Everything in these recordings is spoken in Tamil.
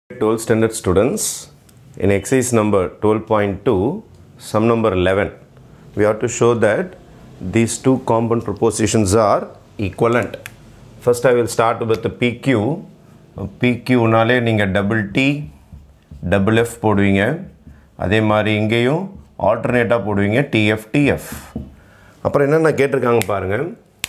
12th standard students in exercise number 12.2 sum number 11 we have to show that these two compound propositions are equivalent first i will start with the pq pq நாலே நீங்கள் டபுள் டி டபுள் எஃப் போடுவீங்க அதே மாதிரி இங்கேயும் ஆல்டர்னேட்டாக போடுவீங்க டிஎஃப் டிஎஃப் அப்புறம் என்னென்ன கேட்டிருக்காங்க பாருங்கள்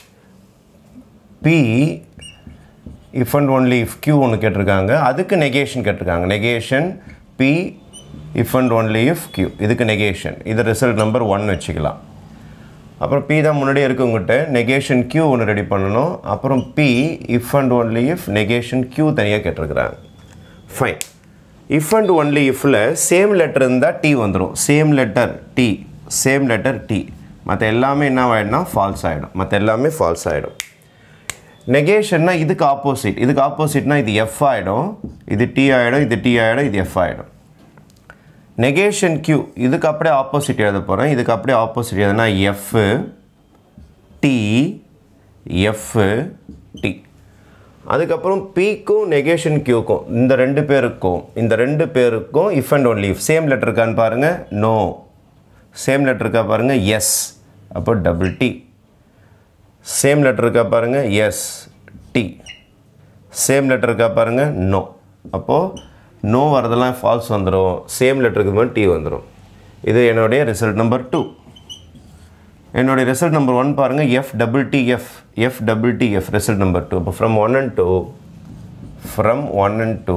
P if and only if Q ஒன்று கேட்டிருக்காங்க அதுக்கு நெகேஷன் கேட்டிருக்காங்க negation P if and only if Q இதுக்கு நெகேஷன் இது ரிசல்ட் நம்பர் ஒன் வச்சுக்கலாம் அப்புறம் பி தான் முன்னாடியே இருக்கவங்ககிட்ட நெகேஷன் கியூ ஒன்று ரெடி பண்ணணும் அப்புறம் P if and only if negation Q தனியாக கேட்டிருக்கிறாங்க ஃபைன் இஃப் அண்ட் ஒன்லி இஃப்பில் சேம் லெட்டர் இருந்தால் டி வந்துடும் same letter T same letter T மற்ற எல்லாமே என்ன ஆகிடும்னா ஃபால்ஸ் ஆகிடும் மற்ற எல்லாமே ஃபால்ஸ் ஆகிடும் நெகேஷன்னா இதுக்கு ஆப்போசிட் இதுக்கு ஆப்போசிட்னா இது எஃப் ஆகிடும் இது டி ஆகிடும் இது டி ஆகிடும் இது எஃப் ஆகிடும் நெகேஷன் கியூ இதுக்கு அப்படியே ஆப்போசிட் எழுத போகிறேன் இதுக்கு அப்படியே ஆப்போசிட் எழுதுனா எஃப் டி எஃப் டி அதுக்கப்புறம் பிக்கும் நெகேஷன் கியூக்கும் இந்த ரெண்டு பேருக்கும் இந்த ரெண்டு பேருக்கும் if and only if same letter இருக்கான்னு பாருங்கள் நோ சேம் லெட்டர் இருக்கா பாருங்கள் எஸ் அப்போ டபுள் டி சேம் லெட்டர் இருக்கா பாருங்கள் எஸ் டி சேம் லெட்டர் இருக்கா பாருங்கள் நோ அப்போது நோ வரதெல்லாம் ஃபால்ஸ் வந்துடும் சேம் லெட்டருக்கு மாதிரி டி வந்துடும் இது என்னுடைய ரிசல்ட் நம்பர் டூ என்னுடைய ரிசல்ட் நம்பர் ஒன் பாருங்கள் F double T F F double T F result number two இப்போ from one and two from one and two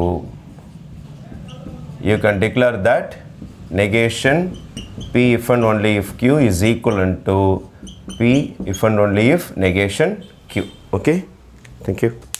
you can declare that negation p if and only if q is equivalent to p if and only if negation q okay thank you